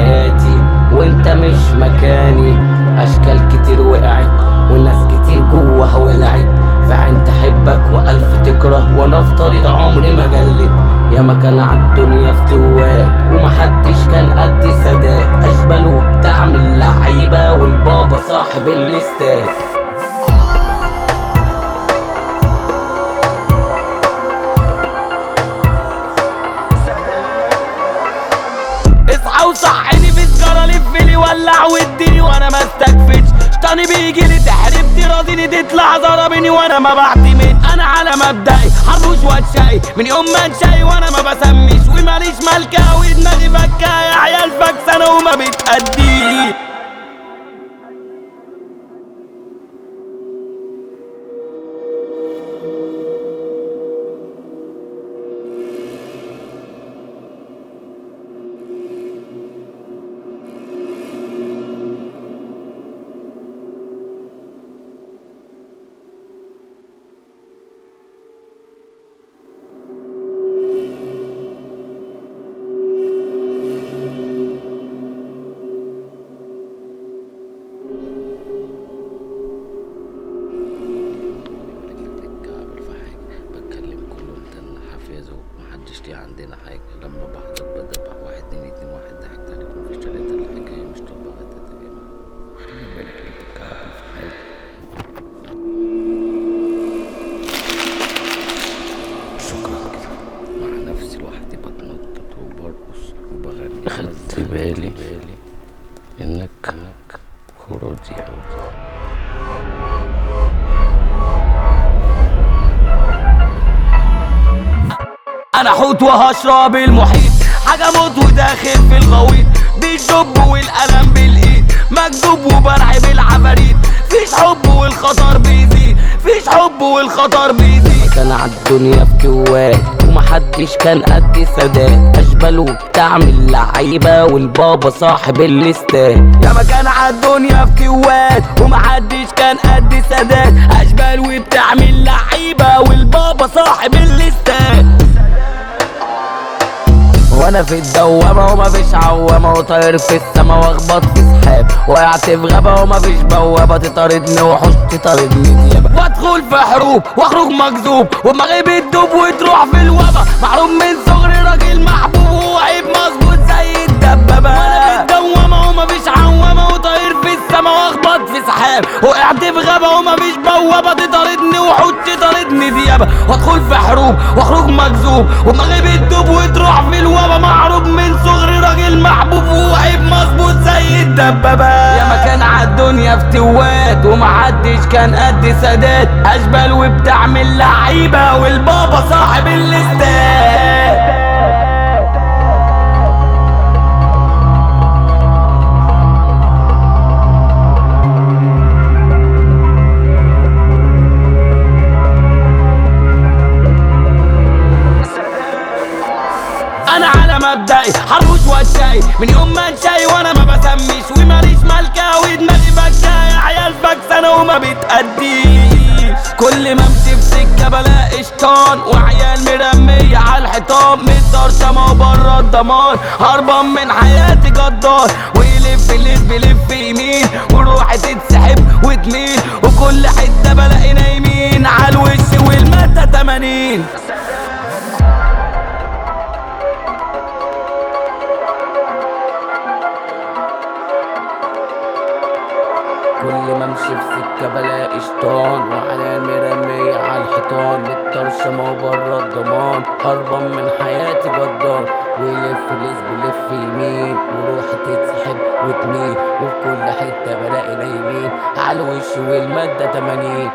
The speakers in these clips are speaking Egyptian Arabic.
حياتي وانت مش مكاني اشكال كتير وقعت وناس كتير جواها ولعت في عين تحبك والف تكره وانا في طريق عمري ما جلت يا ما كان عالدنيا فتوات ومحدش كان قد سادات اشبال وبتعمل لعيبه والبابا صاحب الاستاد اصحى وصحني في سجارة لفلي ولع واديني وانا ما استكفتش شطاني بيجي لي تحربتي راضيني تطلع ضربني وانا ما بعتمد انا على مبدئي حربوش واتشقي من يوم ما انشقي وانا ما بسميش وماليش مالكة ودماغي فكة يا عيال فكسانة وما بتأديش بتكعبل في حاجة بتكلم كله انت حافظه محدش ليه عندنا حاجة لما بحضر بدبح واحد اتنين اتنين واحد ضحكت عليك مفيش تلاتة الحكاية مش طبقة تلاتة جماعة خلي بالك ليه بتكعبل في حاجة شكرا كده مع نفسي لوحدي بتنطط وبرقص وبغني خدت بالي انك خروجي انا حوت وهشرب المحيط حاجة موت وداخل في الغويط بالجب والقلم بالايد مكذوب وبرعب العفاريت فيش حب والخطر بيزيد فيش حب والخطر بيزيد كان عالدنيا في كوات ومحدش كان قد سادات اشبال وبتعمل لعيبة والبابا صاحب الاستاد يا ما كان عالدنيا في كوات ومحدش كان قد سادات اشبال وبتعمل لعيبة والبابا صاحب الاستاد وانا في الدوامة ومفيش عوامة وطاير في السما واخبط في سحاب وقعت في غابة ومفيش بوابة تطاردني وحوش تطاردني ديابة وادخل في حروب واخرج مكذوب ودماغي بتدوب وتروح في الوبا معروف من صغري راجل محبوب وعيب مظبوط زي الدبابة وانا في الدوامة ومفيش عوامة وطاير في السما واخبط في سحاب وقعت في غابة ومفيش بوابة تطاردني وحوش تطاردني ديابة وادخل في حروب واخرج مكذوب ودماغي بتدوب وتروح في الوبا معروف من صغري راجل محبوب وعيب مظبوط زي الدبابة يا ما كان عالدنيا فتوات ومحدش كان قد سادات اشبال وبتعمل لعيبة والبابا صاحب الاستاد انا على مبدئي حربوش واتشاي من يوم ما انشاي وانا ما بسميش وماليش مالكة ودماغي فكة يا عيال فكسانة وما بتأديش كل ما امشي في سكة بلاقي شيطان وعيال مرمية على الحيطان مترشمة وبره الضمان هربان من حياتي جدار ويلف يلف يلف يمين وروحي تتسحب وتميل وكل حتة بلاقي نايمين على الوش والمادة 80 كل ما امشي في سكة بلاقي شيطان وعلى مرمية على الحيطان مترشمة وبره الضمان هربان من حياتي جدار ويلف لف بلف يمين وروحي تتسحب وتميل وفي كل حتة بلاقي نايمين على الوش والمادة 80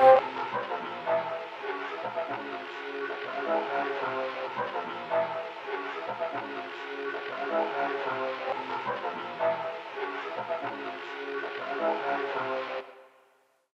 Thank you.